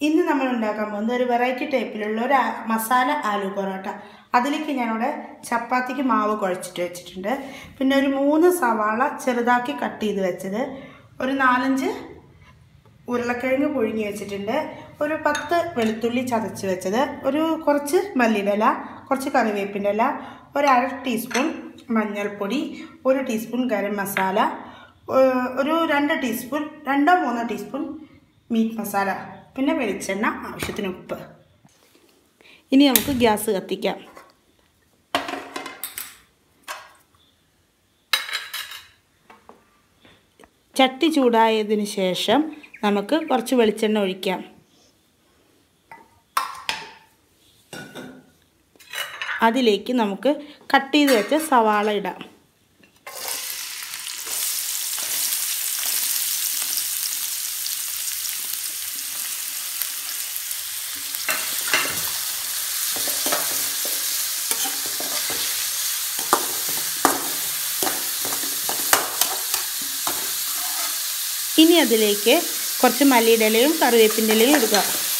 ഇന്ന് നമ്മൾ ഉണ്ടാക്കാൻ പോകുന്നത് ഒരു വെറൈറ്റി ടൈപ്പിലുള്ള ഒരു ആ- മസാല ആലു പൊറോട്ട അതിലേക്ക് ഞാനിവിടെ ചപ്പാത്തിക്ക് മാവ് കുഴച്ചിട്ട് വെച്ചിട്ടുണ്ട് പിന്നെ ഒരു മൂന്ന് സവാള ചെറുതാക്കി കട്ട് ചെയ്ത് വെച്ചത് ഒരു നാലഞ്ച് ഉരുളക്കിഴങ്ങ് പുഴുങ്ങി വെച്ചിട്ടുണ്ട് ഒരു പത്ത് വെളുത്തുള്ളി ചതച്ച് വെച്ചത് ഒരു കുറച്ച് മല്ലിയുടെ ഇല കുറച്ച് കറിവേപ്പിൻ്റെ ഇല ഒരു അര ടീസ്പൂൺ മഞ്ഞൾപ്പൊടി ഒരു ടീസ്പൂൺ ഗരം മസാല ഏഹ് ഒരു രണ്ട് ടീസ്പൂൺ രണ്ടോ മൂന്നോ ടീസ്പൂൺ മീറ്റ് മസാല പിന്നെ വെളിച്ചെണ്ണ ആവശ്യത്തിന് ഉപ്പ് ഇനി നമുക്ക് ഗ്യാസ് കത്തിക്കാം ചട്ടി ചൂടായതിന് ശേഷം നമുക്ക് കുറച്ച് വെളിച്ചെണ്ണ ഒഴിക്കാം അതിലേക്ക് നമുക്ക് കട്ട് ചെയ്ത് വെച്ച സവാള ഇടാം ഇനി അതിലേക്ക് കുറച്ച് മല്ലിയുടെ ഇലയും കറിവേപ്പിൻ്റെ ഇലയും ഇടുക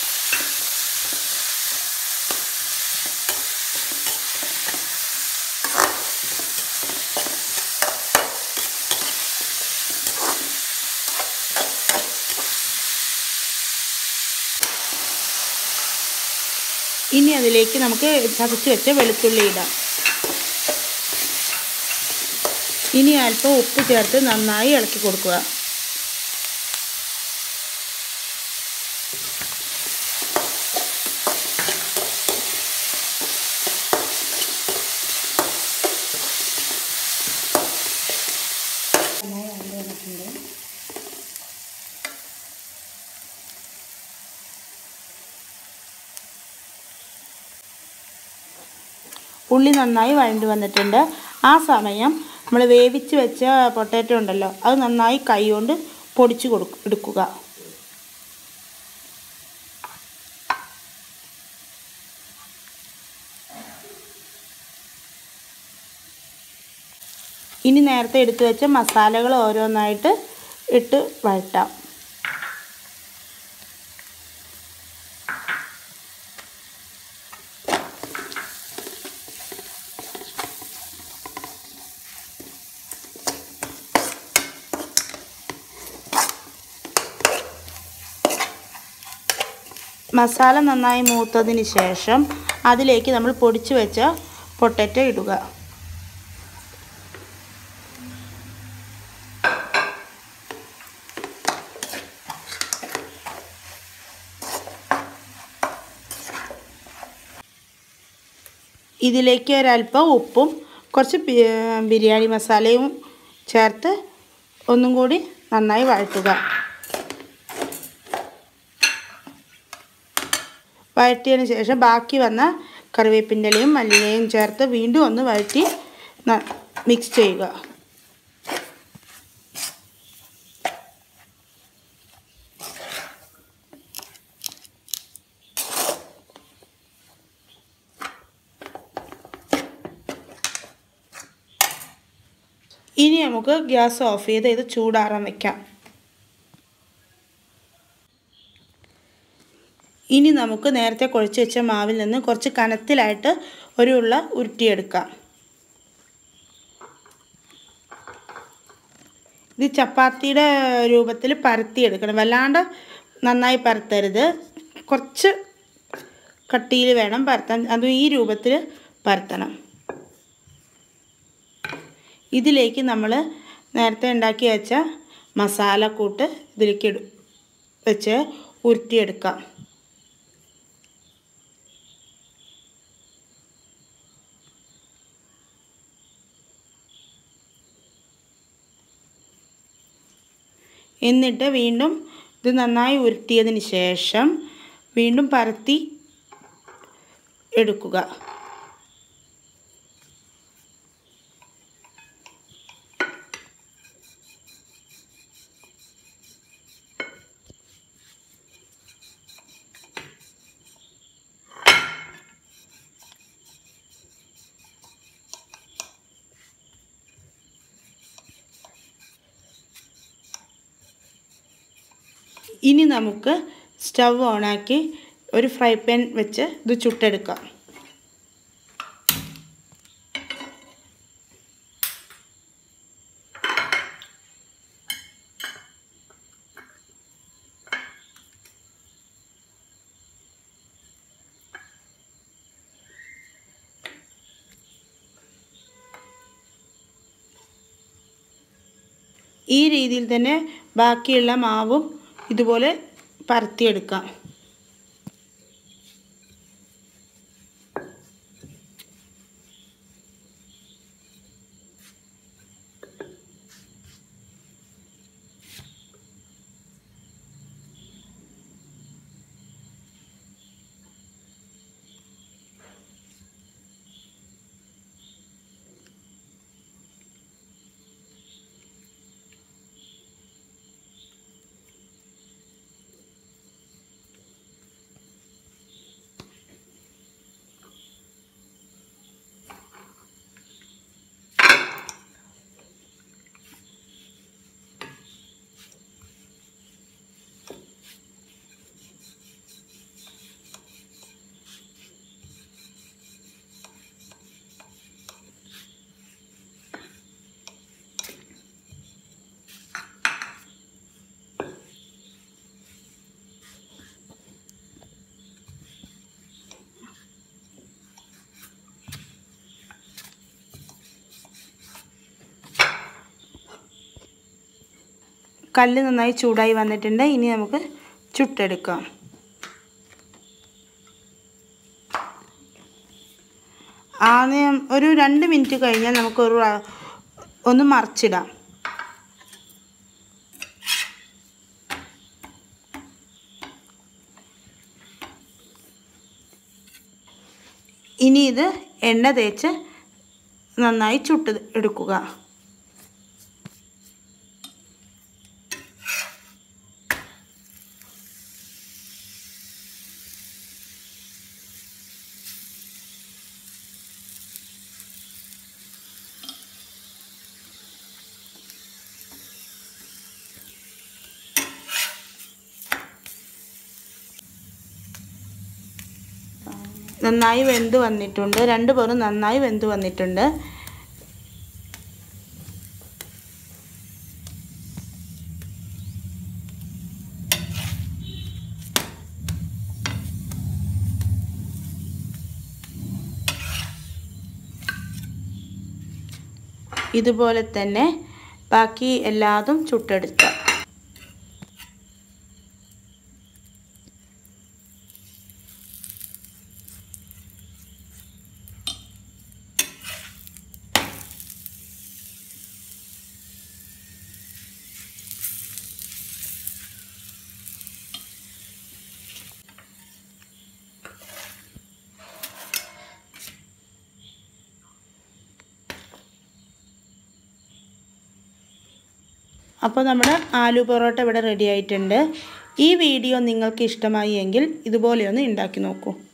ഇനി അതിലേക്ക് നമുക്ക് ചതച്ച് വെച്ച വെളുത്തുള്ളി ഇടാം ഇനി അല്പം ഉപ്പ് ചേർത്ത് നന്നായി ഇളക്കി കൊടുക്കുക നന്നായി വഴണ്ട് വന്നിട്ടുണ്ട് ഉള്ളി നന്നായി വഴണ്ട് വന്നിട്ടുണ്ട് ആ സമയം നമ്മൾ വേവിച്ച് വെച്ച പൊട്ടാറ്റോ ഉണ്ടല്ലോ അത് നന്നായി കൈ കൊണ്ട് പൊടിച്ച് കൊടുക്ക എടുക്കുക ഇനി നേരത്തെ എടുത്തു വെച്ച മസാലകൾ ഓരോന്നായിട്ട് ഇട്ട് വഴറ്റാം മസാല നന്നായി മൂത്തതിന് ശേഷം അതിലേക്ക് നമ്മൾ പൊടിച്ച് വെച്ച പൊട്ടറ്റോ ഇടുക ഇതിലേക്ക് ഒരല്പം ഉപ്പും കുറച്ച് ബി- ബിരിയാണി മസാലയും ചേർത്ത് ഒന്നും കൂടി നന്നായി വഴറ്റുക വഴറ്റിയതിന് ശേഷം ബാക്കി വന്ന കറിവേപ്പിൻ്റെ ഇലയും മല്ലിയിലയും ചേർത്ത് വീണ്ടും ഒന്ന് വഴറ്റി ന- മിക്സ് ചെയ്യുക ഇനി നമുക്ക് ഗ്യാസ് ഓഫ് ചെയ്ത് ഇത് ചൂടാറാൻ വെക്കാം ഇനി നമുക്ക് നേരത്തെ കുഴച്ച് വെച്ച മാവിൽ നിന്ന് കുറച്ച് കനത്തിലായിട്ട് ഒരു ഉള്ള ഉരുട്ടിയെടുക്കാം ഇത് ചപ്പാത്തിയുടെ രൂപത്തിൽ പരത്തിയെടുക്കണം വല്ലാണ്ട് നന്നായി പരത്തരുത് കുറച്ച് കട്ടിയിൽ വേണം പരത്താൻ അതും ഈ രൂപത്തിൽ പരത്തണം ഇതിലേക്ക് നമ്മൾ നേരത്തെ ഉണ്ടാക്കി വെച്ച മസാലക്കൂട്ട് ഇതിലേക്ക് ഇടും വെച്ച് ഉരുട്ടിയെടുക്കാം എന്നിട്ട് വീണ്ടും ഇത് നന്നായി ഉരുട്ടിയതിന് ശേഷം വീണ്ടും പരത്തി എടുക്കുക ഇനി നമുക്ക് സ്റ്റവ് ഓണാക്കി ഒരു ഫ്രൈ പാൻ വെച്ച് ഇത് ചുട്ടെടുക്കാം ഈ രീതിയിൽ തന്നെ ബാക്കിയുള്ള മാവും ഇതുപോലെ പരത്തിയെടുക്കാം കല്ല് നന്നായി ചൂടായി വന്നിട്ടുണ്ട് ഇനി നമുക്ക് ചുട്ടെടുക്കാം ആദ്യം ഒരു രണ്ട് മിനിറ്റ് കഴിഞ്ഞാൽ നമുക്കൊരു റാ- ഒന്ന് മറിച്ചിടാം ഇനി ഇത് എണ്ണ തേച്ച് നന്നായി ചുട്ട് എടുക്കുക നന്നായി വെന്ത് വന്നിട്ടുണ്ട് രണ്ട് പേരും നന്നായി വെന്ത് വന്നിട്ടുണ്ട് ഇതുപോലെ തന്നെ ബാക്കി എല്ലാതും ചുട്ടെടുക്കാം അപ്പോൾ നമ്മുടെ ആലു പൊറോട്ട ഇവിടെ റെഡി ആയിട്ടുണ്ട് ഈ വീഡിയോ നിങ്ങൾക്ക് ഇഷ്ടമായി എങ്കിൽ ഇതുപോലെയൊന്ന് ഉണ്ടാക്കി നോക്കൂ